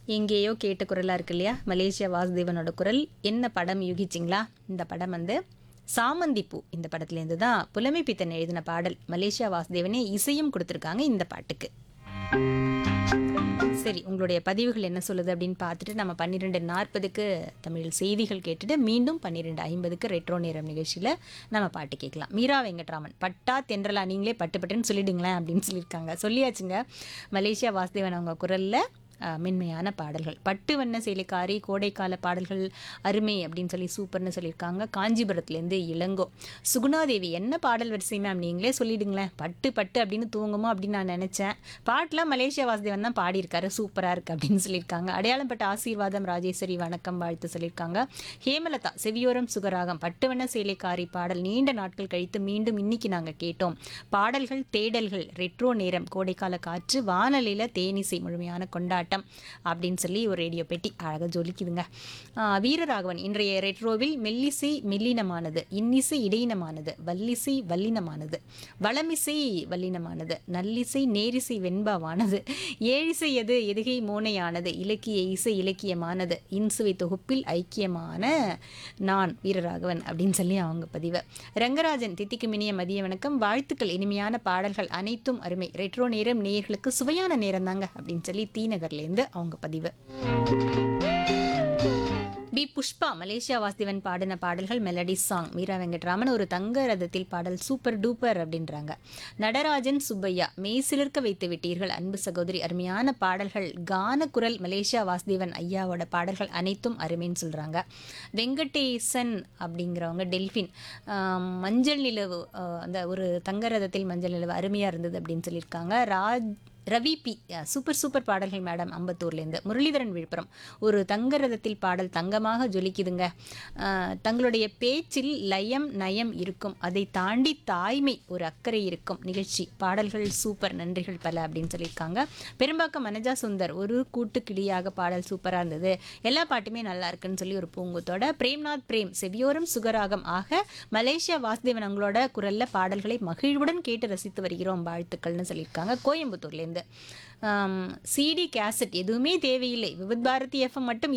எங்கேயோ கேட்ட குரலாக இருக்கு இல்லையா மலேசியா வாசுதேவனோட குரல் என்ன படம் யூகிச்சிங்களா இந்த படம் வந்து சாமந்தி பூ இந்த படத்துலேருந்து தான் புலமை பித்தன் எழுதின பாடல் மலேசியா வாசுதேவனே இசையும் கொடுத்துருக்காங்க இந்த பாட்டுக்கு சரி உங்களுடைய பதிவுகள் என்ன சொல்லுது அப்படின்னு பார்த்துட்டு நம்ம பன்னிரெண்டு நாற்பதுக்கு தமிழ் செய்திகள் கேட்டுட்டு மீண்டும் பன்னிரெண்டு ஐம்பதுக்கு ரெட்ரோ நேரம் நிகழ்ச்சியில் நம்ம பாட்டு கேட்கலாம் மீரா வெங்கட்ராமன் பட்டா தென்றலா நீங்களே பட்டு பட்டுன்னு சொல்லிடுங்களேன் அப்படின்னு சொல்லியிருக்காங்க சொல்லியாச்சுங்க மலேசியா வாசுதேவன் அவங்க குரலில் அஹ், மென்மையான பாடல்கள் பட்டு வண்ண சேலைக்காரி கோடைக்கால பாடல்கள் அருமை அப்படின்னு சொல்லி சூப்பர்னு சொல்லியிருக்காங்க காஞ்சிபுரத்துலேருந்து இளங்கோ சுகுணாதேவி என்ன பாடல் வரிசை மேம் நீங்களே சொல்லிடுங்களேன் பட்டு பட்டு அப்படின்னு தூங்குமோ அப்படின்னு நான் நினச்சேன் பாட்டெலாம் மலேசியா வாசுதேவன் தான் பாடியிருக்காரு சூப்பராக இருக்குது அப்படின்னு சொல்லியிருக்காங்க அடையாளப்பட்ட ஆசீர்வாதம் ராஜேஸ்வரி வணக்கம் வாழ்த்து சொல்லியிருக்காங்க ஹேமலதா செவியோரம் சுகராகம் பட்டுவண்ண சேலைக்காரி பாடல் நீண்ட நாட்கள் கழித்து மீண்டும் இன்னைக்கு நாங்கள் கேட்டோம் பாடல்கள் தேடல்கள் ரெட்ரோ நேரம் கோடைக்கால காற்று வானொலியில் தேனிசை முழுமையான கொண்டாட்டம் அப்படின்னு சொல்லி ஒரு ரேடியோ பெட்டி அழகாக ஜொலிக்குதுங்க ஆஹ் வீரராகவன் இன்றைய ரெட்ரோவில் மெல்லிசை மெல்லினமானது இன்னிசை இடையினமானது வல்லிசை வல்லினமானது வளமிசை வல்லினமானது நல்லிசை நேரிசை வெண்பாவானது ஏழிசை எது எதுகை மோனையானது இலக்கிய இசை இலக்கியமானது இன்சுவை தொகுப்பில் ஐக்கியமான நான் வீரராகவன் அப்படின்னு சொல்லி அவங்க பதிவு ரங்கராஜன் தித்திக்கு மினிய மதிய வணக்கம் வாழ்த்துக்கள் இனிமையான பாடல்கள் அனைத்தும் அருமை ரெட்ரோ நேரம் நேயர்களுக்கு சுவையான நேரம் தாங்க அப்படின்னு சொல்லி டி நகர்லேருந்து அவங்க பதிவு பி புஷ்பா மலேசியா வாசுதேவன் பாடின பாடல்கள் மெலடி சாங் மீரா வெங்கட்ராமன் ஒரு தங்க ரதத்தில் பாடல் சூப்பர் டூப்பர் அப்படின்றாங்க நடராஜன் சுப்பையா மெய்சிலிர்க்க வைத்து விட்டீர்கள் அன்பு சகோதரி அருமையான பாடல்கள் கான குரல் மலேசியா வாசுதேவன் ஐயாவோட பாடல்கள் அனைத்தும் அருமைன்னு சொல்கிறாங்க வெங்கடேசன் அப்படிங்கிறவங்க டெல்ஃபின் ஆம், மஞ்சள் நிலவு ஆஹ், அந்த ஒரு தங்க ரதத்தில் மஞ்சள் நிலவு அருமையாக இருந்தது அப்படின்னு சொல்லியிருக்காங்க Raj Ravi P super super பாடல்கள் மேடம் அம்பத்தூர்லேருந்து முரளிதரன் விழுப்புரம் ஒரு தங்க ரதத்தில் பாடல் தங்கமாக ஜொலிக்குதுங்க அஹ், தங்களுடைய பேச்சில் லயம் நயம் இருக்கும் அதை தாண்டி தாய்மை ஒரு அக்கறை இருக்கும் நிகழ்ச்சி பாடல்கள் சூப்பர் நன்றிகள் பல அப்படின்னு சொல்லியிருக்காங்க பெரும்பாக்கம் மனஜா சுந்தர் ஒரு கூட்டு கிளியாக பாடல் சூப்பராக இருந்தது எல்லா பாட்டுமே நல்லா இருக்குன்னு சொல்லி ஒரு பூங்குத்தோட பிரேம்நாத் பிரேம் செவியோரம் சுகராகம் ஆக மலேசியா வாசுதேவன் அவங்களோட குரல்ல பாடல்களை மகிழ்வுடன் கேட்டு ரசித்து வருகிறோம் வாழ்த்துக்கள்னு சொல்லியிருக்காங்க கோயம்புத்தூர்லேருந்து சிடி கேசட் எதுவுமே தேவையில்லை விவித் பாரதி எஃப்எம் மட்டும்